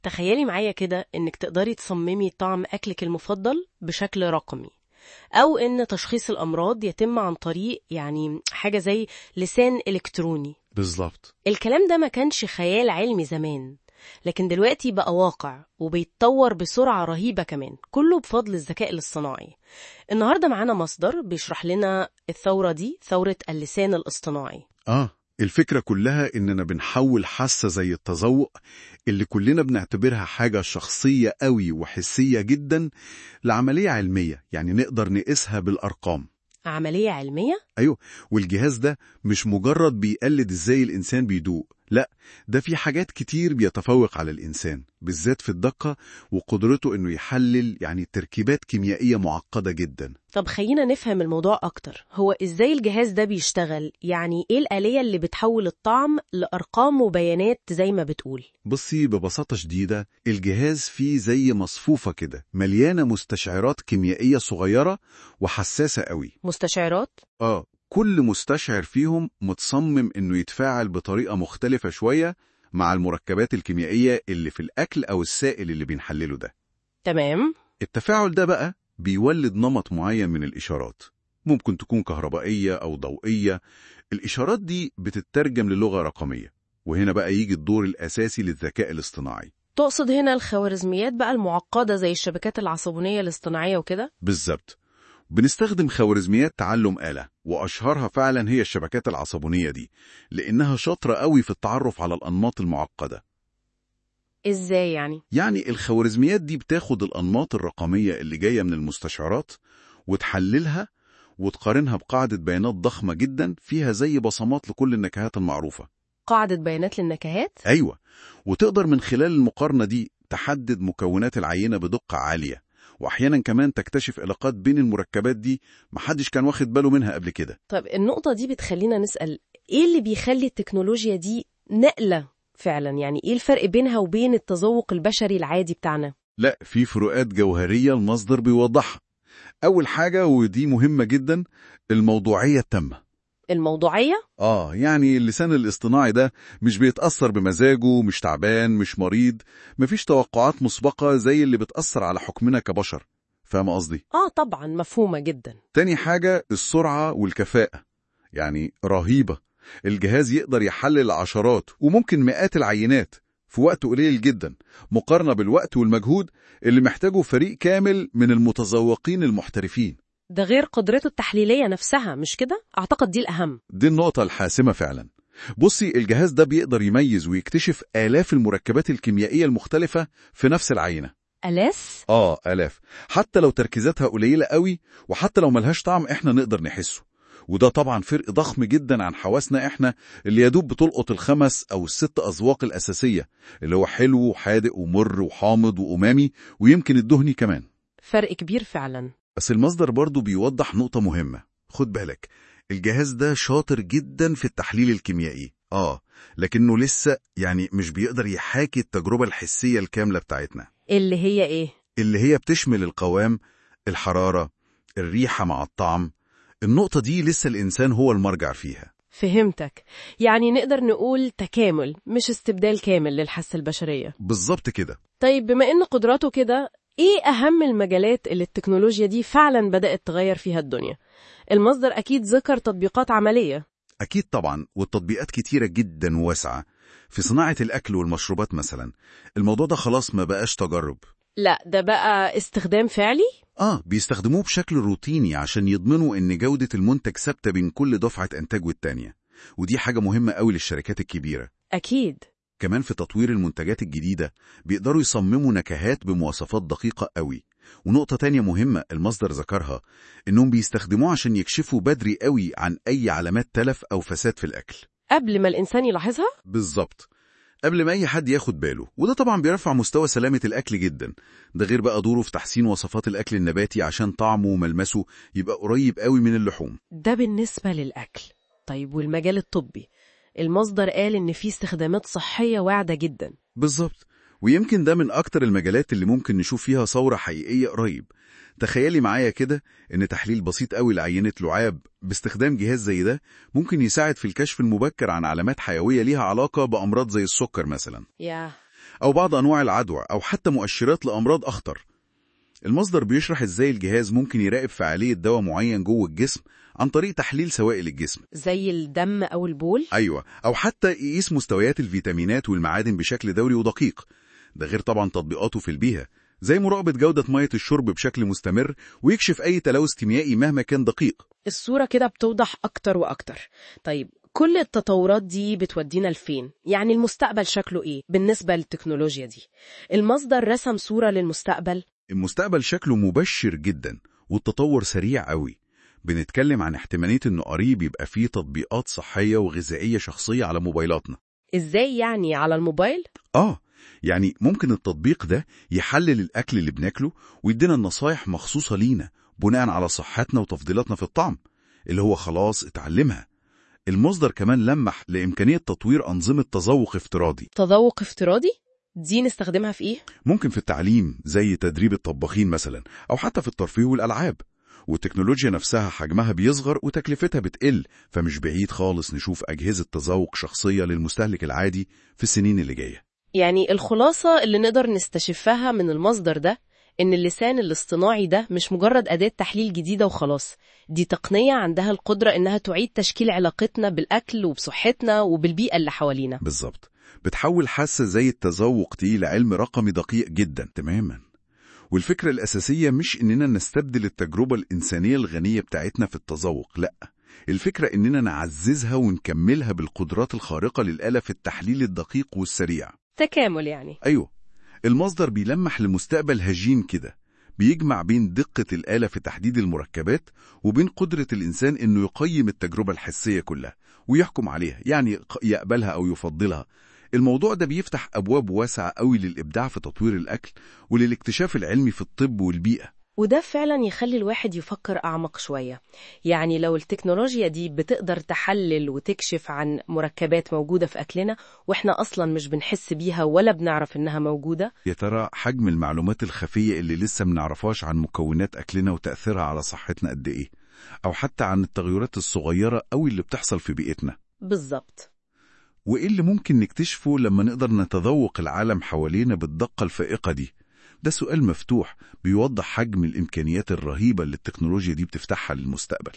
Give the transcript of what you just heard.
تخيلي معايا كده إنك تقدري تصممي طعم أكلك المفضل بشكل رقمي أو إن تشخيص الأمراض يتم عن طريق يعني حاجة زي لسان إلكتروني بالظبط الكلام ده ما كانش خيال علمي زمان لكن دلوقتي بقى واقع وبيتطور بسرعة رهيبة كمان كله بفضل الذكاء الاصطناعي النهاردة معانا مصدر بيشرح لنا الثورة دي ثورة اللسان الاصطناعي آه الفكرة كلها إننا بنحول حاسة زي التذوق اللي كلنا بنعتبرها حاجة شخصية قوي وحسية جدا لعملية علمية يعني نقدر نقيسها بالأرقام عملية علمية؟ أيوة والجهاز ده مش مجرد بيقلد إزاي الإنسان بيدوق لا ده في حاجات كتير بيتفوق على الإنسان بالذات في الدقة وقدرته إنه يحلل يعني تركيبات كيميائية معقدة جدا طب خلينا نفهم الموضوع أكتر هو إزاي الجهاز ده بيشتغل؟ يعني إيه الآلية اللي بتحول الطعم لأرقام وبيانات زي ما بتقول؟ بصي ببساطة شديدة الجهاز فيه زي مصفوفة كده مليانة مستشعرات كيميائية صغيرة وحساسة قوي مستشعرات؟ آه كل مستشعر فيهم متصمم إنه يتفاعل بطريقة مختلفة شوية مع المركبات الكيميائية اللي في الأكل أو السائل اللي بنحلله ده تمام التفاعل ده بقى بيولد نمط معين من الإشارات ممكن تكون كهربائية أو ضوئية الإشارات دي بتترجم للغة رقمية وهنا بقى يجي الدور الأساسي للذكاء الاصطناعي تقصد هنا الخوارزميات بقى المعقدة زي الشبكات العصبونية الاصطناعية وكده؟ بالظبط بنستخدم خوارزميات تعلم آلة وأشهرها فعلا هي الشبكات العصبونية دي لأنها شاطرة قوي في التعرف على الأنماط المعقدة إزاي يعني؟ يعني الخوارزميات دي بتاخد الأنماط الرقمية اللي جاية من المستشعرات وتحللها وتقارنها بقاعدة بيانات ضخمة جدا فيها زي بصمات لكل النكهات المعروفة قاعدة بيانات للنكهات؟ أيوة وتقدر من خلال المقارنة دي تحدد مكونات العينة بدقة عالية وأحيانا كمان تكتشف علاقات بين المركبات دي محدش كان واخد باله منها قبل كده طب النقطة دي بتخلينا نسأل إيه اللي بيخلي التكنولوجيا دي نقلة فعلا يعني إيه الفرق بينها وبين التذوق البشري العادي بتاعنا؟ لا في فروقات جوهرية المصدر بيوضحها أول حاجة ودي مهمة جدا الموضوعية التامة الموضوعية؟ آه يعني اللسان الاصطناعي ده مش بيتأثر بمزاجه مش تعبان مش مريض مفيش توقعات مسبقة زي اللي بتأثر على حكمنا كبشر فاهم قصدي؟ آه طبعا مفهومة جدا تاني حاجة السرعة والكفاءة يعني رهيبة الجهاز يقدر يحلل عشرات وممكن مئات العينات في وقت قليل جدا مقارنة بالوقت والمجهود اللي محتاجه فريق كامل من المتذوقين المحترفين ده غير قدرته التحليلية نفسها مش كده؟ أعتقد دي الأهم دي النقطة الحاسمة فعلا بصي الجهاز ده بيقدر يميز ويكتشف آلاف المركبات الكيميائية المختلفة في نفس العينة ألاس؟ آه آلاف حتى لو تركيزاتها قليلة قوي وحتى لو ملهاش طعم إحنا نقدر نحسه وده طبعا فرق ضخم جدا عن حواسنا إحنا اللي يدوب بتلقط الخمس أو الست أذواق الأساسية اللي هو حلو وحادق ومر وحامض وأمامي ويمكن الدهني كمان فرق كبير فعلا بس المصدر برضو بيوضح نقطة مهمة خد بالك الجهاز ده شاطر جدا في التحليل الكيميائي آه لكنه لسه يعني مش بيقدر يحاكي التجربة الحسية الكاملة بتاعتنا اللي هي إيه؟ اللي هي بتشمل القوام الحرارة الريحة مع الطعم النقطة دي لسه الإنسان هو المرجع فيها فهمتك يعني نقدر نقول تكامل مش استبدال كامل للحاسة البشرية بالظبط كده طيب بما إن قدراته كده إيه أهم المجالات اللي التكنولوجيا دي فعلا بدأت تغير فيها الدنيا؟ المصدر أكيد ذكر تطبيقات عملية أكيد طبعا والتطبيقات كتيرة جدا وواسعة في صناعة الأكل والمشروبات مثلا الموضوع ده خلاص ما بقاش تجرب لا ده بقى استخدام فعلي؟ آه بيستخدموه بشكل روتيني عشان يضمنوا إن جودة المنتج ثابتة بين كل دفعة إنتاج والتانية ودي حاجة مهمة قوي للشركات الكبيرة أكيد كمان في تطوير المنتجات الجديدة بيقدروا يصمموا نكهات بمواصفات دقيقة قوي ونقطة تانية مهمة المصدر ذكرها إنهم بيستخدموه عشان يكشفوا بدري قوي عن أي علامات تلف أو فساد في الأكل قبل ما الإنسان يلاحظها؟ بالظبط قبل ما أي حد ياخد باله وده طبعا بيرفع مستوى سلامة الأكل جدا ده غير بقى دوره في تحسين وصفات الأكل النباتي عشان طعمه وملمسه يبقى قريب قوي من اللحوم ده بالنسبة للأكل طيب والمجال الطبي المصدر قال إن في استخدامات صحية واعدة جدا بالظبط ويمكن ده من أكتر المجالات اللي ممكن نشوف فيها ثورة حقيقية قريب تخيلي معايا كده إن تحليل بسيط قوي لعينة لعاب باستخدام جهاز زي ده ممكن يساعد في الكشف المبكر عن علامات حيوية ليها علاقة بأمراض زي السكر مثلا يا أو بعض أنواع العدوى أو حتى مؤشرات لأمراض أخطر المصدر بيشرح إزاي الجهاز ممكن يراقب فعالية دواء معين جوه الجسم عن طريق تحليل سوائل الجسم زي الدم أو البول أيوة أو حتى يقيس مستويات الفيتامينات والمعادن بشكل دوري ودقيق ده غير طبعا تطبيقاته في البيئة زي مراقبة جودة مية الشرب بشكل مستمر ويكشف أي تلوث كيميائي مهما كان دقيق الصورة كده بتوضح أكتر وأكتر طيب كل التطورات دي بتودينا لفين؟ يعني المستقبل شكله إيه بالنسبة للتكنولوجيا دي؟ المصدر رسم صورة للمستقبل المستقبل شكله مبشر جدا والتطور سريع قوي بنتكلم عن احتمالية انه قريب يبقى فيه تطبيقات صحية وغذائية شخصية على موبايلاتنا إزاي يعني على الموبايل؟ آه يعني ممكن التطبيق ده يحلل الأكل اللي بناكله ويدينا النصايح مخصوصة لينا بناء على صحتنا وتفضيلاتنا في الطعم اللي هو خلاص اتعلمها المصدر كمان لمح لإمكانية تطوير أنظمة تذوق افتراضي تذوق افتراضي؟ دي نستخدمها في إيه؟ ممكن في التعليم زي تدريب الطباخين مثلا أو حتى في الترفيه والألعاب والتكنولوجيا نفسها حجمها بيصغر وتكلفتها بتقل فمش بعيد خالص نشوف أجهزة تذوق شخصية للمستهلك العادي في السنين اللي جاية يعني الخلاصة اللي نقدر نستشفها من المصدر ده إن اللسان الاصطناعي ده مش مجرد أداة تحليل جديدة وخلاص دي تقنية عندها القدرة إنها تعيد تشكيل علاقتنا بالأكل وبصحتنا وبالبيئة اللي حوالينا بالظبط بتحول حاسة زي التذوق دي لعلم رقمي دقيق جدا تماما والفكرة الأساسية مش إننا نستبدل التجربة الإنسانية الغنية بتاعتنا في التذوق لأ الفكرة إننا نعززها ونكملها بالقدرات الخارقة للآلة في التحليل الدقيق والسريع تكامل يعني أيوه المصدر بيلمح لمستقبل هجين كده بيجمع بين دقة الآلة في تحديد المركبات وبين قدرة الإنسان إنه يقيم التجربة الحسية كلها ويحكم عليها يعني يقبلها أو يفضلها الموضوع ده بيفتح أبواب واسعة قوي للإبداع في تطوير الأكل وللاكتشاف العلمي في الطب والبيئة وده فعلا يخلي الواحد يفكر أعمق شوية يعني لو التكنولوجيا دي بتقدر تحلل وتكشف عن مركبات موجودة في أكلنا وإحنا أصلا مش بنحس بيها ولا بنعرف إنها موجودة يا ترى حجم المعلومات الخفية اللي لسه منعرفهاش عن مكونات أكلنا وتأثيرها على صحتنا قد إيه أو حتى عن التغيرات الصغيرة أوي اللي بتحصل في بيئتنا بالظبط وإيه اللي ممكن نكتشفه لما نقدر نتذوق العالم حوالينا بالدقة الفائقة دي ده سؤال مفتوح بيوضح حجم الإمكانيات الرهيبة اللي التكنولوجيا دي بتفتحها للمستقبل